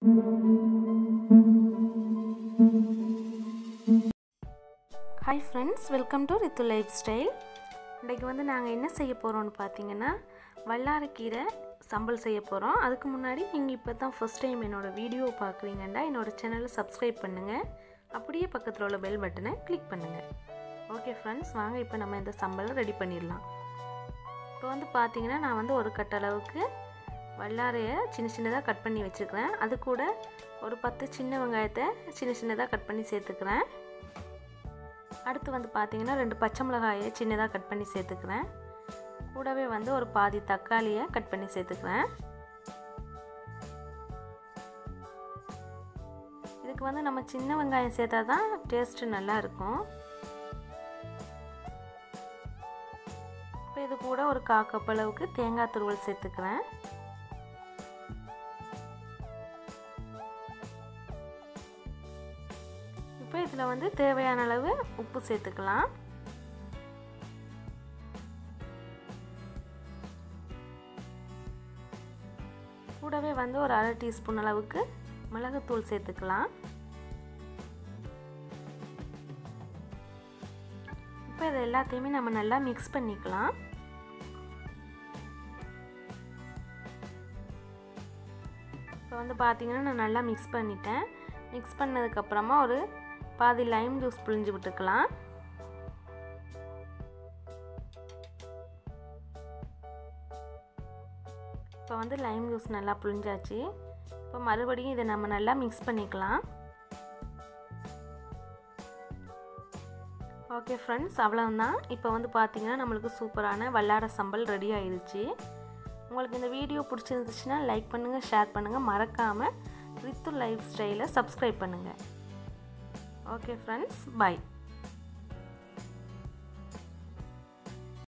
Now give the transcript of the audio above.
hi friends welcome to Ritu lifestyle இன்றைக்கி வந்து நாங்கள் என்ன செய்ய போகிறோம்னு பார்த்தீங்கன்னா வல்லாரக்கீரை சம்பல் செய்ய போகிறோம் அதுக்கு முன்னாடி நீங்கள் இப்போ தான் ஃபஸ்ட் டைம் என்னோடய வீடியோ பார்க்குறீங்கன்னா என்னோடய சேனலை சப்ஸ்கிரைப் பண்ணுங்கள் அப்படியே பக்கத்தில் உள்ள பெல் பட்டனை கிளிக் பண்ணுங்கள் ஓகே ஃப்ரெண்ட்ஸ் வாங்க இப்போ நம்ம இந்த சம்பளம் ரெடி பண்ணிடலாம் இப்போ வந்து பார்த்தீங்கன்னா நான் வந்து ஒரு கட்ட அளவுக்கு வல்லாரையை சின்ன சின்னதாக கட் பண்ணி வச்சுருக்கிறேன் அது கூட ஒரு பத்து சின்ன வெங்காயத்தை சின்ன சின்னதாக கட் பண்ணி சேர்த்துக்கிறேன் அடுத்து வந்து பார்த்தீங்கன்னா ரெண்டு பச்சை மிளகாயை சின்னதாக கட் பண்ணி சேர்த்துக்கிறேன் கூடவே வந்து ஒரு பாதி தக்காளியை கட் பண்ணி சேர்த்துக்கிறேன் இதுக்கு வந்து நம்ம சின்ன வெங்காயம் சேர்த்தா தான் டேஸ்ட்டு நல்லா இருக்கும் இப்போ இது கூட ஒரு கா கப் அளவுக்கு தேங்காய் துருவல் சேர்த்துக்கிறேன் இப்போ இதில் வந்து தேவையான அளவு உப்பு சேர்த்துக்கலாம் கூடவே வந்து ஒரு அரை டீஸ்பூன் அளவுக்கு மிளகுத்தூள் சேர்த்துக்கலாம் இப்போ இது எல்லாத்தையுமே நம்ம நல்லா மிக்ஸ் பண்ணிக்கலாம் இப்போ வந்து பார்த்திங்கன்னா நான் நல்லா மிக்ஸ் பண்ணிட்டேன் மிக்ஸ் பண்ணதுக்கப்புறமா ஒரு பாதி லைம் ஜூஸ் புழிஞ்சு விட்டுக்கலாம் இப்போ வந்து லைம் ஜூஸ் நல்லா புழிஞ்சாச்சு இப்போ மறுபடியும் இதை நம்ம நல்லா மிக்ஸ் பண்ணிக்கலாம் ஓகே ஃப்ரெண்ட்ஸ் அவ்வளோதான் இப்போ வந்து பார்த்திங்கன்னா நம்மளுக்கு சூப்பரான வல்லார சம்பல் ரெடி ஆயிடுச்சு உங்களுக்கு இந்த வீடியோ பிடிச்சிருந்துச்சுன்னா லைக் பண்ணுங்கள் ஷேர் பண்ணுங்கள் மறக்காமல் ரித்து லைஃப் ஸ்டைலை சப்ஸ்கிரைப் பண்ணுங்கள் ஓகே ஃப்ரெண்ட்ஸ் பாய்